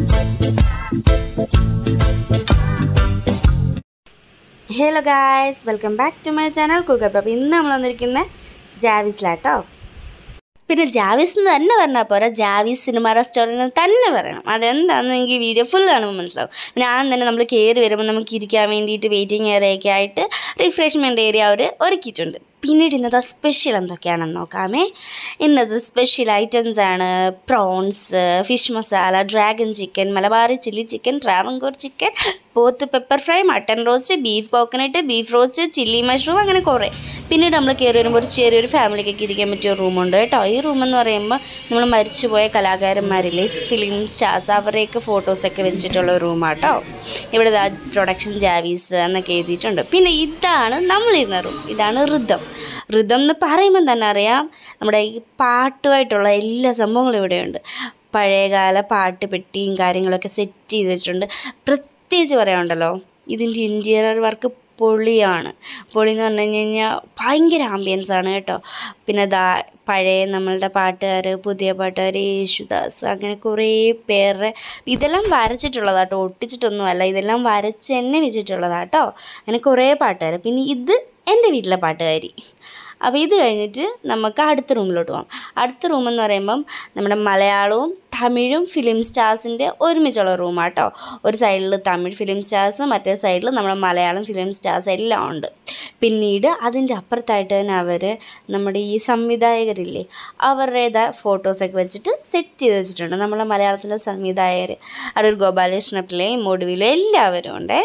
hello guys welcome back to my channel കുൽക്കപ്പ് അപ്പോൾ ഇന്ന് നമ്മൾ വന്നിരിക്കുന്ന ജാവിസിലാട്ടോ പിന്നെ ജാവിസ് എന്ന് തന്നെ പറഞ്ഞാൽ പോരാ ജാവിസ് സിനിമ റെസ്റ്റോറൻറ്റ് എന്ന് തന്നെ പറയണം അതെന്താണെന്ന് എനിക്ക് വീഡിയോ ഫുൾ കാണുമ്പോൾ മനസ്സിലാവും പിന്നെ ആ തന്നെ നമ്മൾ കയറി വരുമ്പോൾ നമുക്ക് ഇരിക്കാൻ വേണ്ടിയിട്ട് വെയിറ്റിംഗ് ഏരിയയൊക്കെ ആയിട്ട് റിഫ്രഷ്മെൻറ്റ് ഏരിയ അവർ ഒരുക്കിയിട്ടുണ്ട് പിന്നീട് ഇന്നത്തെ സ്പെഷ്യൽ എന്തൊക്കെയാണെന്ന് നോക്കാമേ ഇന്നത്തെ സ്പെഷ്യൽ ഐറ്റംസ് ആണ് prawns fish masala dragon chicken Malabari chilli chicken Travancore chicken പോത്ത് pepper fry mutton roast beef coconut beef roast chilli mushroom അങ്ങനെ കുറേ പിന്നീട് നമ്മൾ കയറി വരുമ്പോൾ ഒരു ചെറിയൊരു ഫാമിലിക്കൊക്കെ ഇരിക്കാൻ പറ്റിയ റൂമുണ്ട് കേട്ടോ ഈ റൂം എന്ന് പറയുമ്പോൾ നമ്മൾ മരിച്ചുപോയ കലാകാരന്മാരില്ലേ ഫിലിം സ്റ്റാർസ് അവരുടെയൊക്കെ ഫോട്ടോസൊക്കെ വെച്ചിട്ടുള്ള റൂമാട്ടോ ഇവിടെ ദാ പ്രൊഡക്ഷൻ ജാവീസ് എന്നൊക്കെ എഴുതിയിട്ടുണ്ട് പിന്നെ ഇതാണ് നമ്മളിരുന്ന റൂം ഇതാണ് ഋതം ഋതം എന്ന് പറയുമ്പോൾ തന്നെ അറിയാം നമ്മുടെ ഈ പാട്ടുമായിട്ടുള്ള എല്ലാ സംഭവങ്ങളും ഇവിടെയുണ്ട് പഴയകാല പാട്ട് പെട്ടിയും കാര്യങ്ങളൊക്കെ സെറ്റ് ചെയ്ത് വെച്ചിട്ടുണ്ട് പ്രത്യേകിച്ച് പറയാനുണ്ടല്ലോ ഇതിൻ്റെ ഇൻറ്റീരിയർ വർക്ക് പൊളിയാണ് പൊളി എന്ന് പറഞ്ഞു കഴിഞ്ഞ് കഴിഞ്ഞാൽ ഭയങ്കര ആംബിയൻസ് ആണ് കേട്ടോ പിന്നെ ദാ പഴയ നമ്മളുടെ പാട്ടുകാർ പുതിയ പാട്ടുകാർ യേശുദാസ് അങ്ങനെ കുറേ പേരുടെ ഇതെല്ലാം വരച്ചിട്ടുള്ളതാട്ടോ ഒട്ടിച്ചിട്ടൊന്നുമല്ല ഇതെല്ലാം വരച്ച് തന്നെ വെച്ചിട്ടുള്ളതാട്ടോ അങ്ങനെ കുറേ പാട്ടുകാർ പിന്നെ ഇത് എൻ്റെ വീട്ടിലെ പാട്ടുകാരി അപ്പോൾ ഇത് കഴിഞ്ഞിട്ട് നമുക്ക് അടുത്ത റൂമിലോട്ട് പോകാം അടുത്ത റൂം എന്ന് പറയുമ്പം നമ്മുടെ മലയാളവും തമിഴും ഫിലിം സ്റ്റാർസിൻ്റെ ഒരുമിച്ചുള്ള റൂമാട്ടോ ഒരു സൈഡിൽ തമിഴ് ഫിലിം സ്റ്റാർസ് മറ്റേ സൈഡിൽ നമ്മുടെ മലയാളം ഫിലിം സ്റ്റാർസ് എല്ലാം ഉണ്ട് പിന്നീട് അതിൻ്റെ അപ്പുറത്തായിട്ട് തന്നെ അവർ നമ്മുടെ ഈ സംവിധായകരില്ലേ അവരുടേതായ ഫോട്ടോസൊക്കെ വെച്ചിട്ട് സെറ്റ് ചെയ്ത് വെച്ചിട്ടുണ്ട് നമ്മളെ മലയാളത്തിലെ സംവിധായകർ അടൂർ ഗോപാലകൃഷ്ണ പിള്ളയും ഒടുവിലും എല്ലാവരും ഉണ്ടേ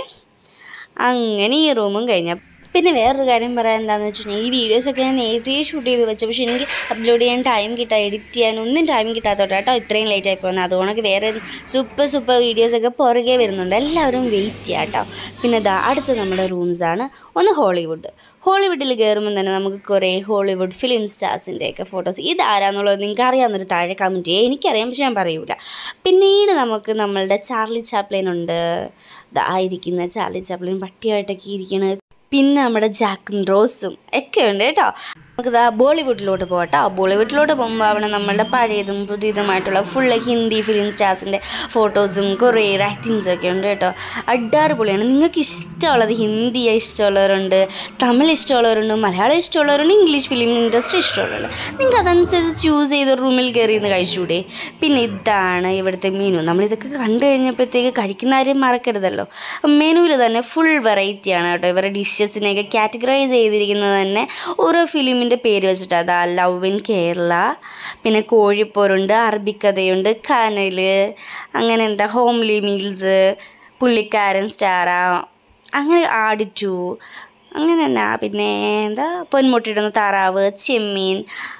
അങ്ങനെ ഈ റൂമും കഴിഞ്ഞ പിന്നെ വേറൊരു കാര്യം പറയാൻ എന്താണെന്ന് വെച്ചിട്ടുണ്ടെങ്കിൽ ഈ വീഡിയോസൊക്കെ ഞാൻ നേരത്തെ ഷൂട്ട് ചെയ്ത് വെച്ചു പക്ഷേ എനിക്ക് അപ്ലോഡ് ചെയ്യാൻ ടൈം കിട്ടാൻ എഡിറ്റ് ചെയ്യാൻ ഒന്നും ടൈം കിട്ടാത്തോട്ടോ കേട്ടോ ഇത്രയും ലേറ്റ് ആയി പോകുന്നത് അതുകൊണ്ട് വേറെ സൂപ്പർ സൂപ്പർ വീഡിയോസൊക്കെ പുറകെ വരുന്നുണ്ട് എല്ലാവരും വെയിറ്റ് ചെയ്യാം കേട്ടോ പിന്നെ ഇതാ അടുത്ത നമ്മുടെ റൂംസാണ് ഒന്ന് ഹോളിവുഡ് ഹോളിവുഡിൽ കയറുമ്പോൾ തന്നെ നമുക്ക് കുറേ ഹോളിവുഡ് ഫിലിം സ്റ്റാർസിൻ്റെയൊക്കെ ഫോട്ടോസ് ഇതാരാന്നുള്ളത് നിങ്ങൾക്ക് അറിയാവുന്നൊരു താഴെ കമൻറ്റ് ചെയ്യുക എനിക്കറിയാം പക്ഷെ ഞാൻ പറയൂല പിന്നീട് നമുക്ക് നമ്മളുടെ ചാർലി ചാപ്ലിൻ ഉണ്ട് ഇതായിരിക്കുന്ന ചാർലി ചാപ്ലിൻ പട്ടിയായിട്ടൊക്കെ ഇരിക്കണ പിന്നെ നമ്മുടെ ജാക്കും റോസും ഒക്കെ ഉണ്ട് കേട്ടോ നമുക്ക് ഇതാ ബോളിവുഡിലോട്ട് പോകട്ടോ ബോളിവുഡിലോട്ട് പോകുമ്പോൾ അവിടെ നമ്മളുടെ പഴയതും പുതിയതുമായിട്ടുള്ള ഫുള്ള് ഹിന്ദി ഫിലിം സ്റ്റാർസിൻ്റെ ഫോട്ടോസും കുറേ റൈറ്റിങ്സും ഒക്കെ ഉണ്ട് കേട്ടോ അഡാറ് പൊളിയാണ് നിങ്ങൾക്ക് ഇഷ്ടമുള്ളത് ഹിന്ദി ഇഷ്ടമുള്ളവരുണ്ട് തമിഴ് ഇഷ്ടമുള്ളവരുണ്ട് മലയാളം ഇഷ്ടമുള്ളവരുണ്ട് ഇംഗ്ലീഷ് ഫിലിം ഇൻഡസ്ട്രി ഇഷ്ടമുള്ളവരുണ്ട് നിങ്ങൾക്ക് അതനുസരിച്ച് ചൂസ് ചെയ്ത് റൂമിൽ കയറി ഇന്ന് കഴിച്ചുകൂടെ പിന്നെ ഇതാണ് ഇവിടുത്തെ മെനു നമ്മളിതൊക്കെ കണ്ടു കഴിഞ്ഞപ്പോഴത്തേക്ക് കഴിക്കുന്ന കാര്യം മറക്കരുതല്ലോ മെനുവിൽ തന്നെ ഫുൾ വെറൈറ്റിയാണ് കേട്ടോ ഇവരുടെ ഡിഷസിനെയൊക്കെ കാറ്റഗറൈസ് ചെയ്തിരിക്കുന്നത് തന്നെ ഓരോ ഫിലിമിൻ്റെ പേര് വെച്ചിട്ട് അതാ ലവ് ഇൻ കേരള പിന്നെ കോഴിപ്പോരുണ്ട് അറബിക്കഥയുണ്ട് കനൽ അങ്ങനെ എന്താ ഹോംലി മീൽസ് പുള്ളിക്കാരൻ സ്റ്റാറ അങ്ങനെ ആടിറ്റു അങ്ങനെ എന്നാ പിന്നെ എന്താ പൊന്മുട്ടിടുന്ന താറാവ് ചെമ്മീൻ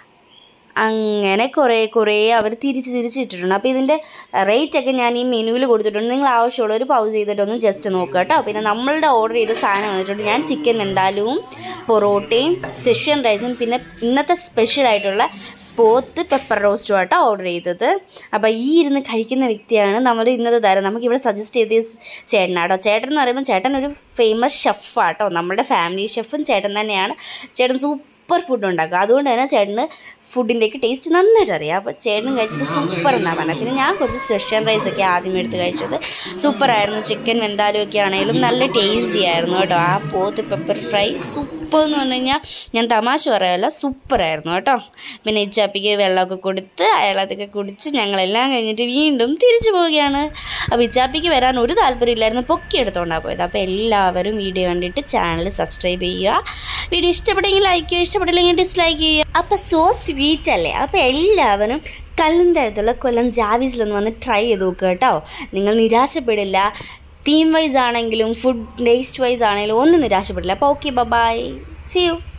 അങ്ങനെ കുറേ കുറേ അവർ തിരിച്ച് തിരിച്ചിട്ടിട്ടുണ്ട് അപ്പോൾ ഇതിൻ്റെ റേറ്റൊക്കെ ഞാൻ ഈ മെനുവിൽ കൊടുത്തിട്ടുണ്ട് നിങ്ങൾ ആവശ്യമുള്ളവർ പൗസ് ചെയ്തിട്ടൊന്ന് ജസ്റ്റ് നോക്കുക കേട്ടോ പിന്നെ നമ്മളുടെ ഓർഡർ ചെയ്ത സാധനം വന്നിട്ടുണ്ട് ഞാൻ ചിക്കൻ എന്തായാലും പൊറോട്ടയും സെഷ്യൻ റൈസും പിന്നെ ഇന്നത്തെ സ്പെഷ്യലായിട്ടുള്ള പോത്ത് പെപ്പർ റോസ്റ്റും ആട്ടോ ഓർഡർ ചെയ്തത് അപ്പോൾ ഈ ഇരുന്ന് കഴിക്കുന്ന വ്യക്തിയാണ് നമ്മുടെ ഇന്നത്തെ താരം നമുക്കിവിടെ സജസ്റ്റ് ചെയ്ത ചേട്ടനാട്ടോ ചേട്ടൻ എന്ന് പറയുമ്പോൾ ചേട്ടൻ ഒരു ഫേമസ് ഷെഫാട്ടോ നമ്മുടെ ഫാമിലി ഷെഫും ചേട്ടൻ തന്നെയാണ് ചേട്ടൻ സൂപ്പർ ഫുഡ് ഉണ്ടാക്കുക അതുകൊണ്ട് തന്നെ ചേട്ടന് ഫുഡിൻ്റെയൊക്കെ ടേസ്റ്റ് നന്നായിട്ട് അറിയാം അപ്പോൾ ചേട്ടനും കഴിച്ചിട്ട് സൂപ്പർ എന്നാണ് പറഞ്ഞത് പിന്നെ ഞാൻ കുറച്ച് സെഷ്യൻ റൈസ് ഒക്കെ ആദ്യം എടുത്ത് കഴിച്ചത് സൂപ്പറായിരുന്നു ചിക്കൻ വെന്താലും ഒക്കെ ആണെങ്കിലും നല്ല ടേസ്റ്റി ആയിരുന്നു കേട്ടോ ആ പോത്ത് പെപ്പർ ഫ്രൈ സൂപ്പർ എന്ന് പറഞ്ഞു കഴിഞ്ഞാൽ ഞാൻ തമാശ പറയല്ല സൂപ്പറായിരുന്നു കേട്ടോ പിന്നെ ഇച്ചാപ്പിക്ക് വെള്ളമൊക്കെ കൊടുത്ത് അയാളതൊക്കെ കുടിച്ച് ഞങ്ങളെല്ലാം കഴിഞ്ഞിട്ട് വീണ്ടും തിരിച്ചു പോവുകയാണ് അപ്പോൾ ഇച്ചാപ്പിക്ക് വരാൻ ഒരു താല്പര്യമില്ലായിരുന്നു പൊക്കിയെടുത്തോണ്ടാണ് പോയത് അപ്പോൾ എല്ലാവരും വീഡിയോ കണ്ടിട്ട് ചാനൽ സബ്സ്ക്രൈബ് ചെയ്യുക വീഡിയോ ഇഷ്ടപ്പെട്ടെങ്കിൽ ലൈക്ക് ചെയ്യുക ഇഷ്ടപ്പെട്ടില്ലെങ്കിൽ ഡിസ്ലൈക്ക് ചെയ്യുക അപ്പോൾ സോ സ്വീറ്റ് അല്ലേ അപ്പോൾ എല്ലാവരും കല്ലിൻ്റെ അടുത്തുള്ള കൊല്ലം ജാവീസിലൊന്ന് വന്ന് ട്രൈ ചെയ്ത് നോക്കുക കേട്ടോ നിങ്ങൾ നിരാശപ്പെടില്ല തീം വൈസ് ആണെങ്കിലും ഫുഡ് ടേസ്റ്റ് വൈസ് ആണെങ്കിലും ഒന്നും നിരാശപ്പെടില്ല അപ്പോൾ ഓക്കെ ബൈ സി യു